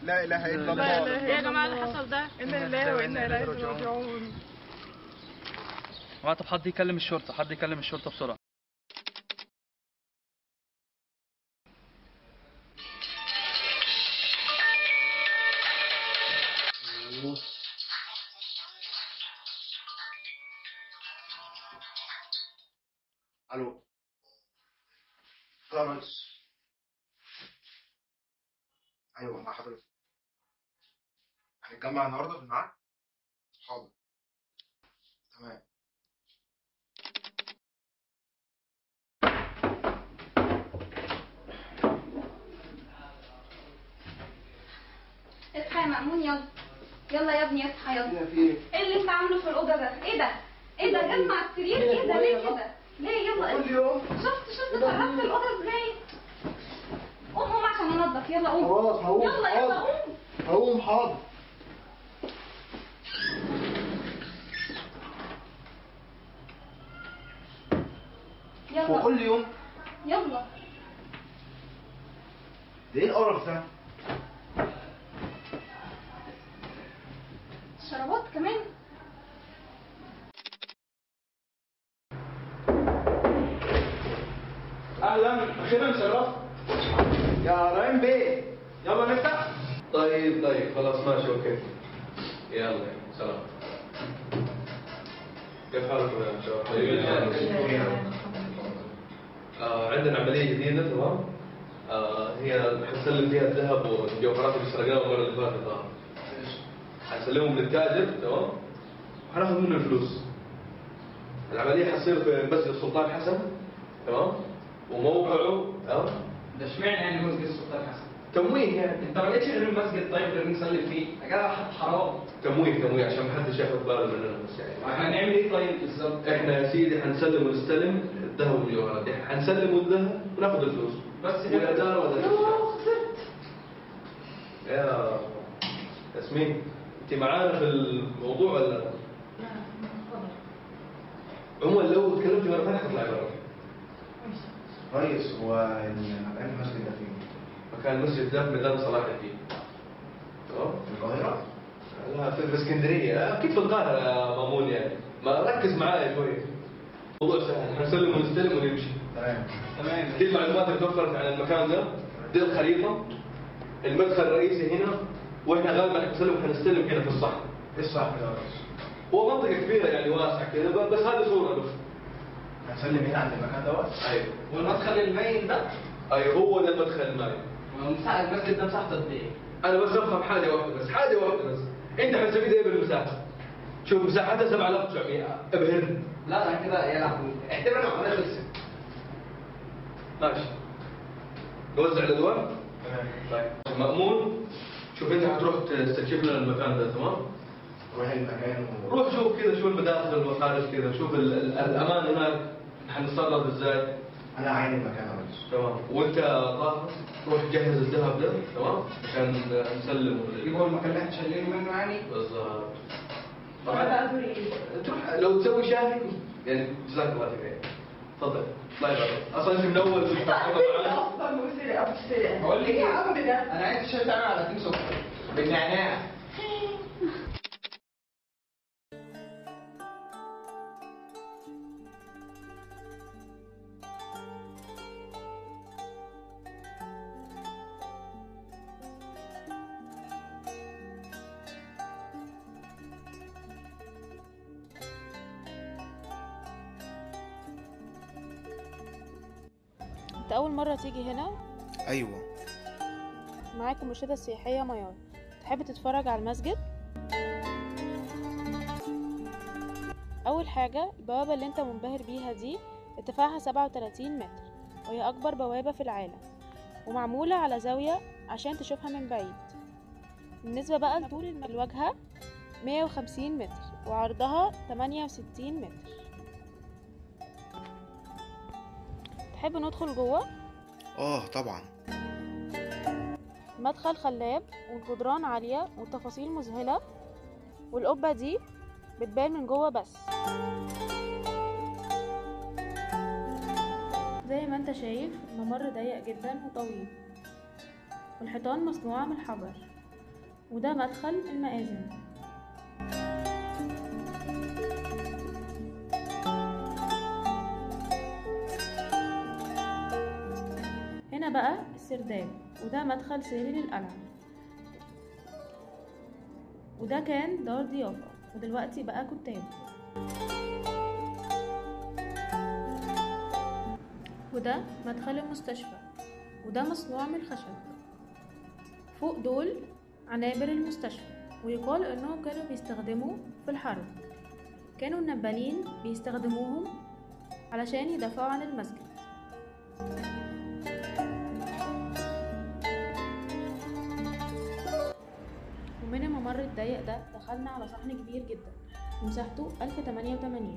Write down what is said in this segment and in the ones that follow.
لا اله الا لا الله إله ايه يا جماعه اللي حصل ده إنا لله وإنا إليه راجعون طب حد يكلم الشرطة حد يكلم الشرطة بسرعة الو يا ريس ايوه مع حضرتك هنتجمع النهارده في الميعاد حاضر تمام اصحى يا مأمون يلا يلا يا ابني اصحى يلا في ايه؟ ايه اللي انت عامله في الأوضة ده؟ ايه ده؟ ايه ده جنب على السرير كده ليه كده؟ ليه يلا كل يوم شفت شفت فرغت الأوضة ازاي؟ قوم قوم عشان انضف يلا قوم خلاص هقوم يلا يلا حاضر قوم هقوم حاضر يلا وكل يوم يلا ده ايه القرف ده؟ شرابات كمان اهلا اخيرا شرفت يا ريم بيه يلا نفتح طيب طيب خلاص ماشي اوكي يلا سلام كيف حالكم يا شباب؟ طيبين آه عندنا عملية جديدة تمام؟ آه هي حنسلم فيها الذهب والمجوهرات اللي سرقناها المرة اللي فاتت آه. حنسلمهم للتاجر تمام؟ وحناخذ منه الفلوس. العملية حتصير في مسجد السلطان حسن تمام؟ وموقعه آه ده اشمعنى يعني مسجد السلطان حسن؟ تمويه يعني انت ما لقيتش غير المسجد طيب غير نسلم فيه يا جدع حد حرام تمويه تمويه عشان ما حدش ياخذ باله مننا بس يعني احنا هنعمل ايه طيب بالظبط؟ احنا يا سيدي حنسلم ونستلم الذهب والمجوهرات حنسلم الذهب وناخذ الفلوس بس كده. ولا دار ولا دار يا ياسمين انت معانا في الموضوع ولا عموما لو تكلمتي مره ثانيه حتطلعي برا ريس هو مكان المسجد ده فين؟ مكان المسجد ده في ميدان صلاح الدين تمام في القاهرة؟ لا في في اسكندريه اكيد في القاهره يا مامون يعني ما ركز معايا شوي موضوع سهل حنسلم ونستلم ونمشي تمام تمام دي المعلومات اللي توفرت عن المكان ده دي الخريطة المدخل الرئيسي هنا واحنا غالبا حنسلم حنستلم هنا في الصحن ايه الصح ده يا ريس؟ هو منطقة كبيرة يعني واسعة كذا ب- بس هذه صورة بس هنسلم هنا عند المكان دوت؟ ايوه والمدخل المايل ده ايوه هو ده المدخل المائي مساحة المسجد ده مساحته قد ايه؟ انا بس افهم حاجة واحدة بس حاجة واحدة بس انت حتستفيد ايه بالمساحة؟ شوف مساحتها 7900 ابهرني لا انا كده يا لهوي اعتبر العملية خلصت ماشي نوزع الادوار تمام طيب مأمون شوف انت حتروح تستكشف لنا المكان ده تمام؟ روح المكان و... روح شوف كذا شوف المداخل والمخارج كذا شوف ال- ال- الامان هناك حنتصرف ازاي انا عاين المكان يا ريس تمام وانت طاهر روح جهز الذهب ده تمام عشان نسلم يبقى المكان اللي احنا شايلينه منه يعني بالظبط انا طبعا بقى دوري ايه؟ تروح لو تسوي شاهي يعني جزاك الله خير تفضل طيب اصلا انت من اول كنت معانا أصلا مسرق أبو السرقة بقول لك إيه يا ايه عم ده؟ انا عايز الشاي بتاعنا على اتنين سكر بالنعناع انت اول مرة تيجي هنا ايوه معاكم مرشدة السياحية ميار تحب تتفرج على المسجد اول حاجة البوابة اللي انت منبهر بيها دي ارتفاعها 37 متر وهي اكبر بوابة في العالم ومعمولة على زاوية عشان تشوفها من بعيد بالنسبة بقى لطول الم- الواجهة 150 متر وعرضها 68 متر تحب ندخل جوه اه طبعا المدخل خلاب والجدران عالية والتفاصيل مذهلة والقبة دي بتبان من جوه بس زي ما انت شايف الممر ضيق جدا وطويل والحيطان مصنوعة من الحجر وده مدخل المآذن هنا بقى السرداب وده مدخل سرير القلعة وده كان دار ضيافة ودلوقتي بقى كتاب وده مدخل المستشفى وده مصنوع من الخشب فوق دول عنابر المستشفى ويقال انهم كانوا بيستخدموا في الحرب كانوا النبالين بيستخدموهم علشان يدافعوا عن المسجد ومن الممر الضيق ده دخلنا على صحن كبير جدا ومساحته 1088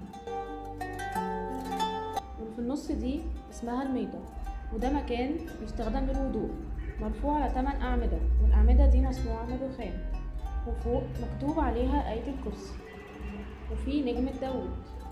وفي النص دي اسمها الميضة وده مكان بيستخدم للوضوء مرفوع على 8 أعمدة والأعمدة دي مصنوعة من الرخام وفوق مكتوب عليها آية الكرسي وفي نجمة داوود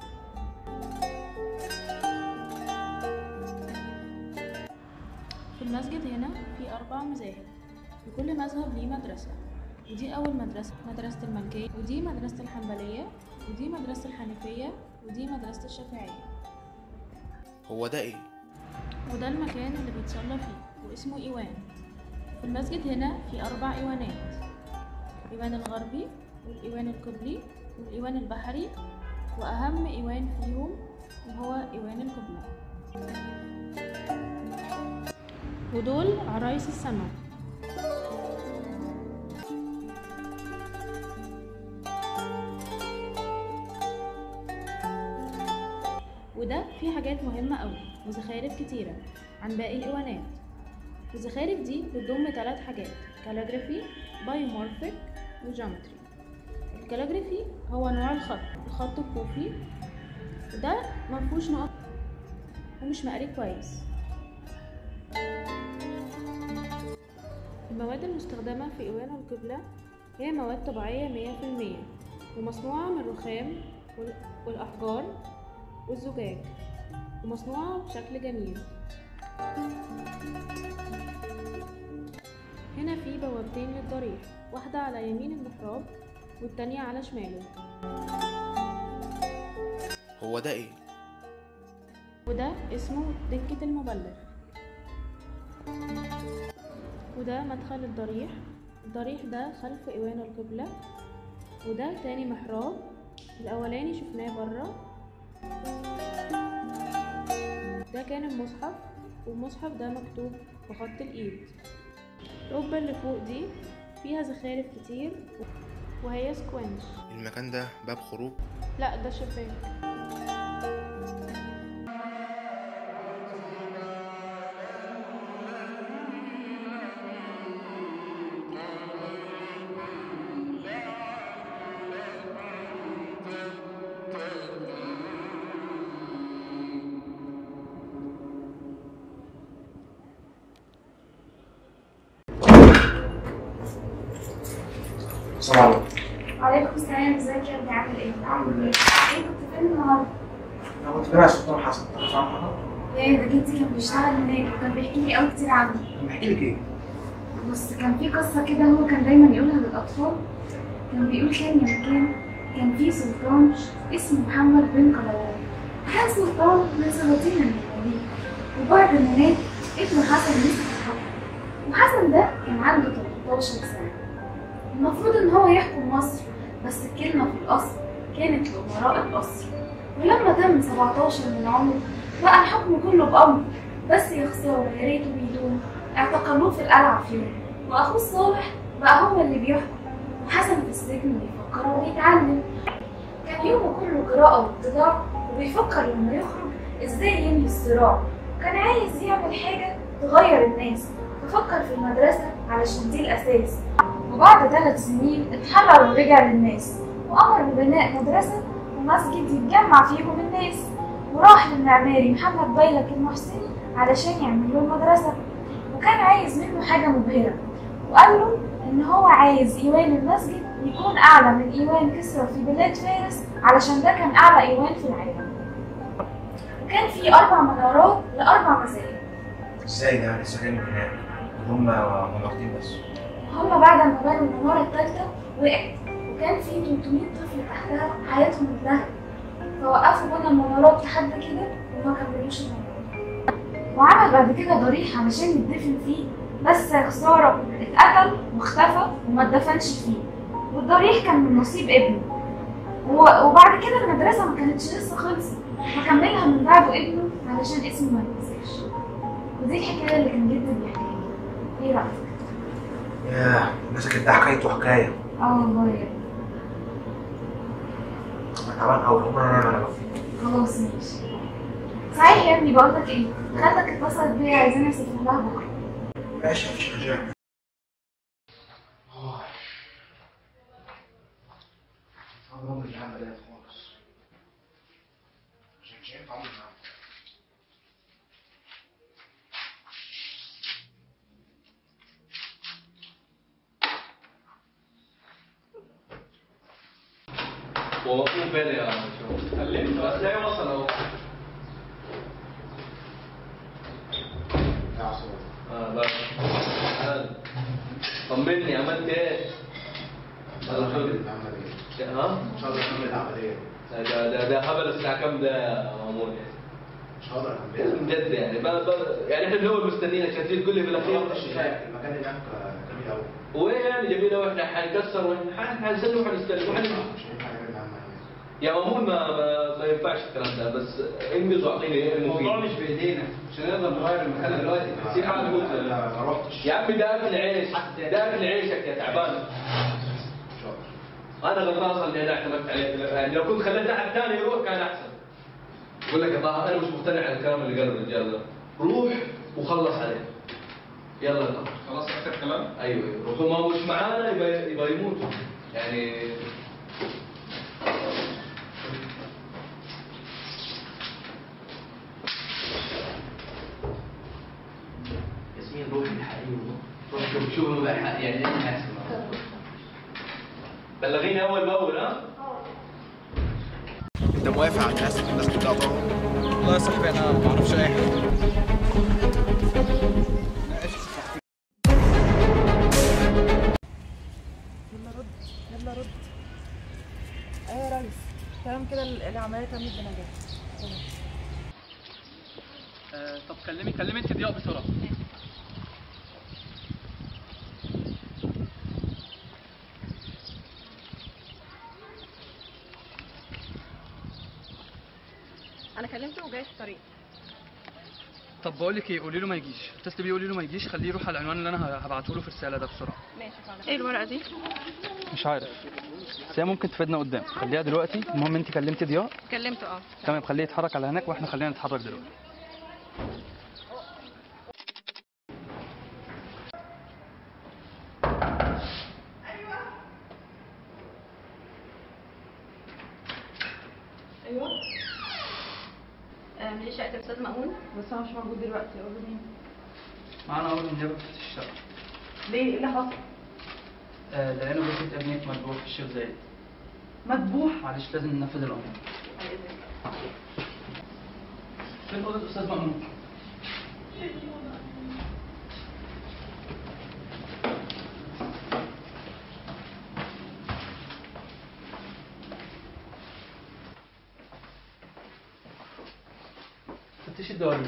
في المسجد هنا في أربع مذاهب وكل مذهب ليه مدرسة ودي أول مدرسة مدرسة الملكية ودي مدرسة الحنبلية ودي مدرسة الحنفية ودي مدرسة الشافعية هو ده ايه؟ وده المكان اللي بيتصلى فيه واسمه إيوان في المسجد هنا في أربع إيوانات الإيوان الغربي والإيوان القبلي والإيوان البحري وأهم إيوان فيهم وهو إيوان القبلة ودول عرايس السماء وده فيه حاجات مهمة أوي وزخارف كتيرة عن باقي الإيوانات الزخارف دي بتضم ثلاث حاجات كاليجرافي بايومورفيك وجيومتري الكاليجرافي هو نوع الخط الخط الكوفي وده مفهوش نقط ومش مقري كويس المواد المستخدمة في إيوان القبلة هي مواد طبيعية مية في المية ومصنوعة من الرخام وال- والأحجار والزجاج ومصنوعة بشكل جميل هنا في بوابتين للضريح واحدة على يمين المحراب والتانية على شماله هو ده ايه؟ وده اسمه دكة المبلغ وده مدخل الضريح الضريح ده خلف إيوان القبلة وده تاني محراب الأولاني شفناه برا ده كان المصحف والمصحف ده مكتوب بخط الإيد القبة اللي فوق دي فيها زخارف كتير وهي سكوانش المكان ده باب خروج لا ده شباك السلام عليكم وعليكم السلام ازيك يا ابني عامل ايه؟ عامل ايه؟ ايه كنت فين النهارده؟ انا كنت فين يا سلطان حسن انت فاهم حاجه؟ ايه ده جدي كان بيشتغل هناك وكان بيحكي لي قوي كتير عنه انا بحكي لك ايه؟ بص كان في قصة كده هو كان دايما يقولها للأطفال كان بيقول كان يا مكان كان في سلطان اسمه محمد بن قلاوون كان سلطان من سلاطين المماليك وبعد ما مات ابنه حسن مسك الحكم وحسن ده كان عنده 13 سنة المفروض إن هو يحكم مصر بس الكلمة في الأصل كانت لأمراء القصر ولما تم 17 من عمره بقى الحكم كله بأمره بس يا خسارة يا ريته بيدوم اعتقلوه في القلعة في يوم وأخوه صالح بقى هو اللي بيحكم وحسن في السجن بيفكر وبيتعلم كان يومه كله قراءة واتضاع وبيفكر لما يخرج ازاي ينهي الصراع وكان عايز يعمل حاجة تغير الناس ففكر في المدرسة علشان دي الأساس وبعد ثلاث سنين اتحرر ورجع للناس وأمر ببناء مدرسة ومسجد يتجمع فيهم الناس وراح للمعماري محمد بيلك المحسني علشان يعمل له المدرسة وكان عايز منه حاجة مبهرة وقال له إن هو عايز إيوان المسجد يكون أعلى من إيوان كسرى في بلاد فارس علشان ده كان أعلى إيوان في العالم وكان في أربع منارات لأربع مساجد ازاي ده يعني سكن هناك هم منارتين بس هما بعد ما بنوا المنارة التالتة وقعت وكان في 300 طفل تحتها حياتهم انتهت فوقفوا بنى المنارات لحد كده وما كملوش المنارة وعمل بعد كده ضريح علشان يدفن فيه بس يا خسارة اتقتل واختفى وما اتدفنش فيه والضريح كان من نصيب ابنه و- وبعد كده المدرسة ما كانتش لسه خلصت فكملها من بعده ابنه علشان اسمه ما يتنساش ودي الحكاية اللي كان جدي بيحكيها لي ايه رأيك؟ ياه مسكت ده حكايته حكايه اه والله يا ابني انا تعبان قوي هم انا انام انا بقى خلاص ماشي صحيح يا ابني بقول لك ايه خالتك اتصلت بيا عايزاني اسافر لها بكره ماشي مفيش مشاكل عمرهم اللي عمل ايه خالص عشان مش هينفع اعمل معاهم هو مفهوم بالي يا شو كلمت بس هي وصل اهو يا عصام اه بس تعال. طمني عملت ايه؟ مش هقدر اكمل العمل ايه ها؟ مش هقدر اكمل العمليه ده ده ده هبل الساعة كام ده يا مامون يعني؟ مش هقدر اكملها من جد يعني ما ما يعني احنا من الاول مستنيين عشان تيجي تقول لي في الاخير مش كفايه المكان هناك جميل قوي وين يعني جميله واحنا حنكسر واحنا حنسلم وحنستلم وحن مش هينفع نعمل العمل هناك يا مامون ما ما, ما ينفعش الكلام ده بس انجز واعطيني الموضوع المفيد مش بايدينا مش هنقدر نغير المكان دلوقتي سيب حالك قلت. انا ما رحتش يا عمي ده اكل عيش ده اكل عيشك يا تعبان مش هقدر انا غلطان اصلا اني انا اعتمدت عليك يعني لو كنت خليت احد ثاني يروح كان احسن بقول لك يا طه انا مش مقتنع على الكلام اللي قاله الرجال ده روح وخلص عليه يلا يا طه خلاص اخر كلام ايوه ايوه روح وما مش معانا يبقى يبقى يموت يعني ياسمين روحي الحقيقي روح شوف شوف بقى الحق- يعني ايه حاسس بلغيني اول باول ها انت موافق على الناس الناس كلها طبعا والله يا صاحبي انا ما اعرفش اي حاجه يلا رد ايوه يا ريس تمام كده ال- العمليه تمت بنجاح تمام. آه طب كلمي كلمي انت ضياء بسرعه انا كلمته وجاي في الطريق طب بقول لك ايه قولي له ما يجيش اتصلي بيه قولي له ما يجيش خليه يروح على العنوان اللي انا هبعته له في الرساله ده بسرعه ماشي فعلا ايه الورقه دي مش عارف بس هي ممكن تفيدنا قدام خليها دلوقتي المهم انت كلمتي ضياء كلمته اه تمام خليه يتحرك على هناك واحنا خلينا نتحرك دلوقتي ايوه من شقه الاستاذ مأمون بس هو مش موجود دلوقتي اقول له مين معانا اول من جابك في الشارع ليه ايه اللي حصل آه لقينا جثه ابنك مذبوح في الشيخ زايد مذبوح معلش لازم ننفذ الامر فين اوضه الاستاذ مأمون فتشي الدواليب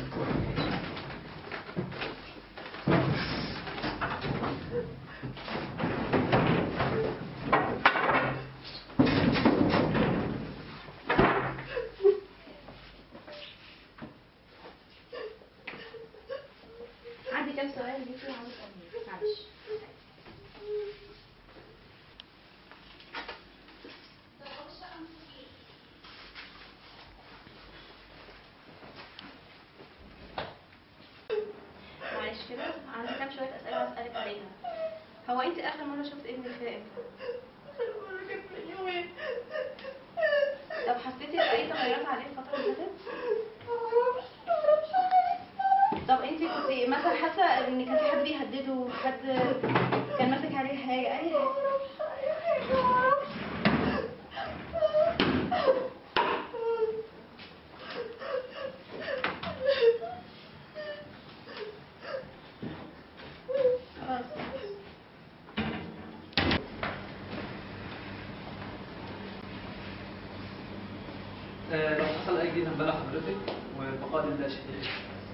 عندي كام سؤال ليكي وعاوز اسالهم معلش معلش كده عندي كام شويه اسئله عايز اسالك عليها هو انت اخر مره شفت ابنك فيها امتى؟ اخر مره كانت من يومين طب حسيتي باي تغيرات عليه الفتره اللي فاتت؟ طب انت كنت مثلا حاسه ان كان في حد بيهدده حد كان ماسك عليه حاجه اي حاجه خلاص بال حضرتك والبقاء لله شكرا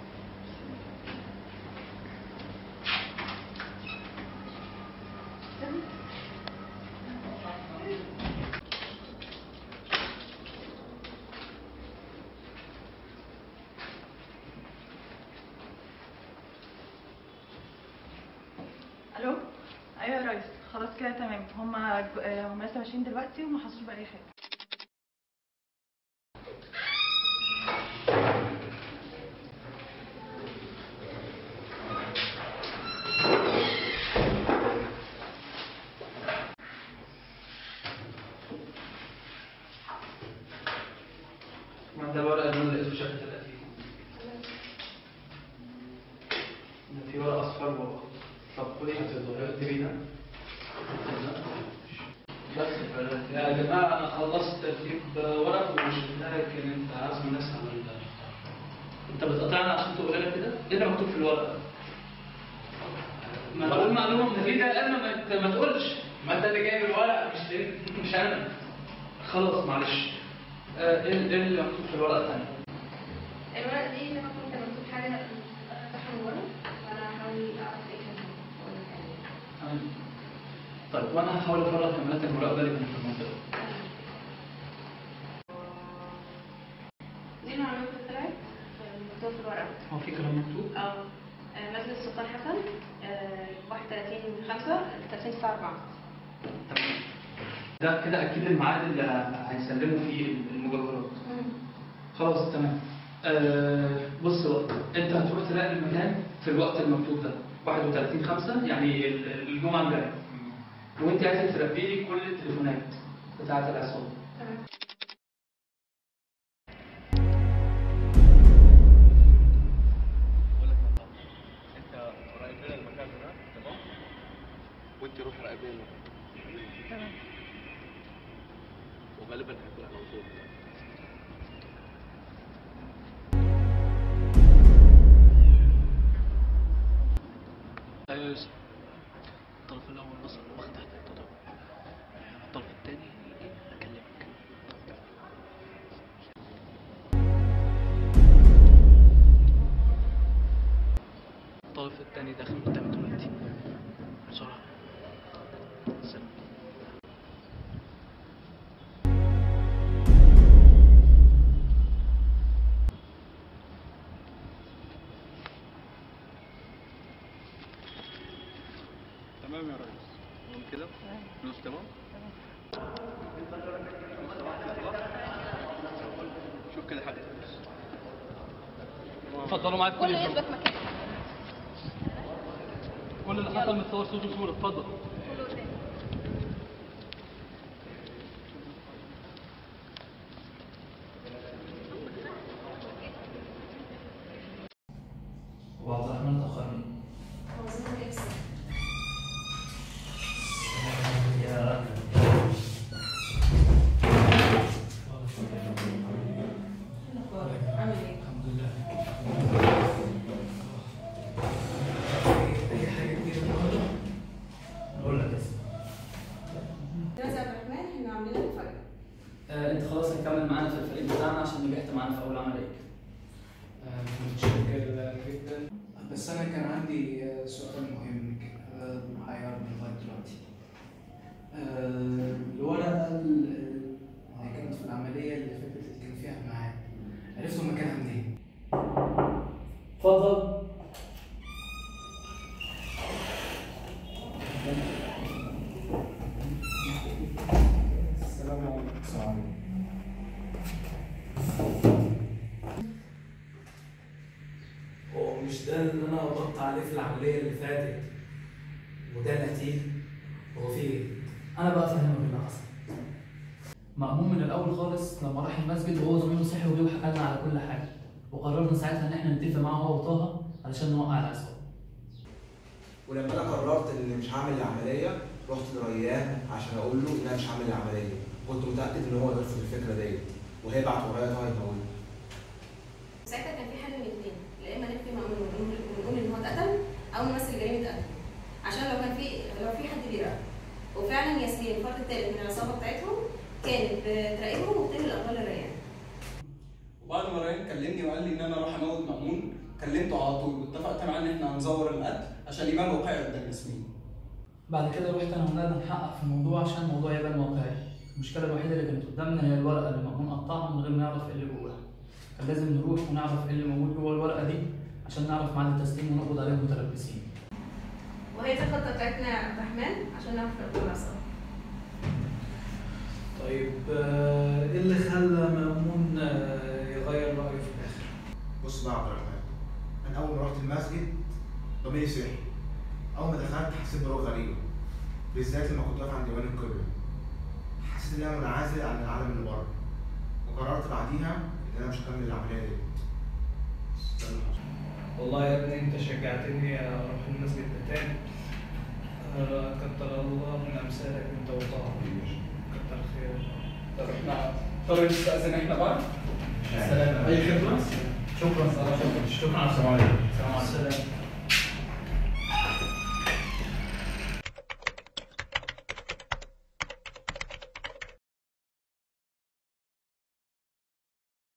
الو ايوه يا ريس خلاص كده تمام هما ج- آه، هما لسه ماشيين دلوقتي وما حصلوش باي حاجه ما ده الورق اللي انا لقيته شكل الأخير ده في ورق اصفر و طب وايه اكتبي ده بس ف- يا جماعه انا خلصت ترتيب ورق ومش لكن انت عازم الناس على ال- انت بتقطعنا عشان تقول لنا كده؟ ايه اللي مكتوب في الورقه؟ ما تقول معلومه مفيده قبل ما ت- ما تقولش ما انت اللي جايب الورق مش مش انا خلاص معلش آه، ايه إيه اللي مكتوب في الورقه الثانيه؟ الورق دي زي ما كنت مكتوب حاجة فتحها من ورا وأنا هحاول أعرف إيه كان ولا حاجة تمام. طيب وانا هحاول افرغ كاميرات المراقبه اللي كانت في المنطقه دي المعلومات اللي طلعت مكتوبة في الورقة هو في كلام مكتوب؟ اه آه، مجلس السلطان حسن آه، 31 5 30 9 4 تمام ده كده اكيد الميعاد اللي هيسلموا فيه المجوهرات خلاص تمام آه بص بقى انت هتروح تلاقي المكان في الوقت المكتوب ده 31 5 يعني ال- الجمعه الجايه وانت عايزه تربي لي كل التليفونات بتاعه العصابه تمام بقول لك يا طارق انت راقب لنا المكان هناك تمام وانت روح راقب لنا المكان تمام وغالبا هيكون على وصول ايوه يوسف الطرف الاول وصل واخد حته الطرف الثاني اكلمك الطرف الثاني داخل قدام دلوقتي بسرعه سلام تمام يا ريس تمام كده فلوس تمام شوف كده حاجه فلوس اتفضلوا معايا كله كل يثبت مكانه كل اللي حصل متصور صوت وصوره اتفضل كله قدام وعبد الرحمن تأخرني هو زمان إكس يا راجل عامل ايه؟ الحمد لله اي حاجه كتير النهارده اقول لك اسمع دلوقتي يا عبد الرحمن احنا عاملين لك مفاجأة آه، انت خلاص هتكمل معانا في الفريق بتاعنا عشان نجحت معانا في اول عمليه متشكر جدا بس انا كان عندي آه، سؤال مهم كده آه، محيرني لغايه دلوقتي آه، الورقه ال- اللي كانت في العمليه اللي فاتت اللي كان فيها معاد عرفتوا مكانها منين؟ اتفضل السلام عليكم السلام عليكم هو مش ده اللي انا قبضت عليه في العمليه اللي فاتت وده القتيل هو في ايه؟ انا بقى فاهمك اللي حصل مأمون من الاول خالص لما راح المسجد وهو زميله صحي وجه وحكى لنا على كل حاجه وقررنا ساعتها ان احنا نتفق معاه هو وطه علشان نوقع العصابه ولما انا قررت ان مش هعمل العمليه رحت لريان عشان اقول له ان انا مش هعمل العمليه كنت متاكد ان هو يرفض الفكره ديت وهيبعت ورايا طه يموتني ساعتها كان في حل من الاثنين يا اما نكتب مأمون ونقول ونقول ان هو اتقتل او نمثل جريمه قتل عشان لو كان في لو في حد بيراقب وفعلا ياسمين الفرد الثالث من العصابه بتاعتهم كانت بتراقبهم وبتنقل الاخبار للريان وبعد ما ريان كلمني وقال لي ان انا اروح اموت مأمون كلمته على طول واتفقت معاه ان احنا هنزور القتل عشان يبان واقعي قدام ياسمين بعد كده رحت انا وندى نحقق في الموضوع عشان الموضوع يبان واقعي المشكله الوحيده اللي كانت قدامنا هي الورقه اللي مأمون قطعها من غير ما يعرف ايه اللي جواها كان لازم نروح ونعرف ايه اللي موجود جوه الورقه دي عشان نعرف ميعاد التسليم ونقبض عليه المتلبسين وهي دي الخطه بتاعتنا يا عبد الرحمن عشان نعرف نقدر سوا طيب آه، ايه اللي خلى مأمون آه، يغير رأيه في الآخر؟ بص بقى يا عبد الرحمن انا اول ما رحت المسجد ضميري صحي اول ما دخلت حسيت بروح غريبه بالذات لما كنت واقف عند ديوان القبله حسيت ان انا منعزل عن العالم اللي بره وقررت بعديها ان انا مش هكمل العمليه دي ده اللي حصل والله يا ابني انت شجعتني اروح المسجد ده تاني آه، كتر الله من امثالك انت وطه كتر خير طب احنا طارق نستأذن احنا بقى سلام اي خدمه شكرا شكرا شكرا على السلام عليكم السلام عليكم